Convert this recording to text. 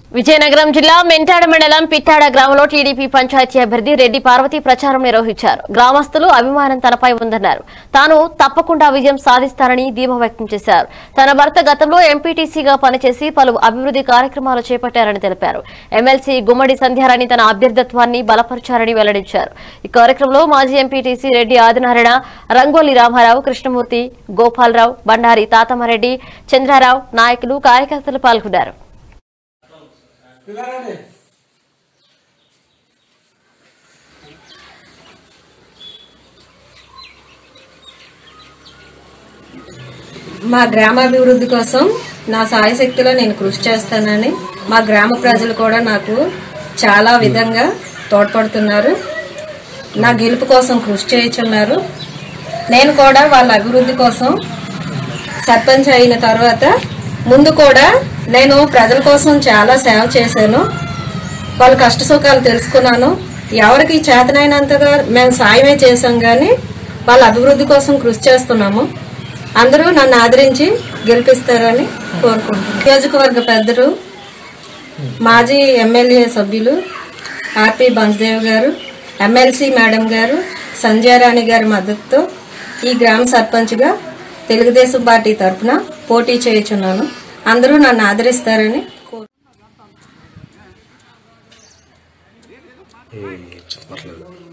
విజయనగరం జిల్లా మెంటాడ మండలం పిట్టాడ గ్రామంలో టీడీపీ పంచాయతీ అభ్యర్థి రెడ్డి పార్వతి ప్రచారం నిర్వహించారు గ్రామస్తులు అభిమానం తనపై ఉందన్నారు తాను తప్పకుండా విజయం సాధిస్తానని ధీమా వ్యక్తం చేశారు తన భర్త గతంలో ఎంపీటీసీగా పనిచేసి పలు అభివృద్ధి కార్యక్రమాలు చేపట్టారని తెలిపారు ఎమ్మెల్సీ గుమ్మడి సంధ్యారాణి తన అభ్యర్థిత్వాన్ని బలపరిచారని వెల్లడించారు ఈ కార్యక్రమంలో మాజీ ఎంపీటీసీ రెడ్డి ఆదినారాయణ రంగోలి రామారావు కృష్ణమూర్తి గోపాలరావు బండారి తాతమ్మారెడ్డి చంద్రారావు నాయకులు కార్యకర్తలు పాల్గొన్నారు పిల్లలండి మా గ్రామాభివృద్ధి కోసం నా సాయశక్తిలో నేను కృషి చేస్తానని మా గ్రామ ప్రజలు కూడా నాకు చాలా విధంగా తోడ్పడుతున్నారు నా గెలుపు కోసం కృషి చేయుచున్నారు నేను కూడా వాళ్ళ అభివృద్ధి కోసం సర్పంచ్ అయిన తర్వాత ముందు కూడా నేను ప్రజల కోసం చాలా సేవ చేశాను వాళ్ళ కష్ట సుఖాలు తెలుసుకున్నాను ఎవరికి చేతనైనంతగా మేము సాయమే చేసాం కానీ వాళ్ళ అభివృద్ధి కోసం కృషి చేస్తున్నాము అందరూ నన్ను ఆదరించి గెలిపిస్తారని కోరుకుంటున్నాను నియోజకవర్గ పెద్దలు మాజీ ఎమ్మెల్యే సభ్యులు ఆర్పి బంజ్దేవ్ గారు ఎమ్మెల్సీ మేడం గారు సంజయరాణి గారి మద్దతుతో ఈ గ్రామ సర్పంచ్గా తెలుగుదేశం పార్టీ తరఫున పోటీ చేయుచున్నాను అందరూ నన్ను ఆదరిస్తారని కోరు చెప్పట్లేదు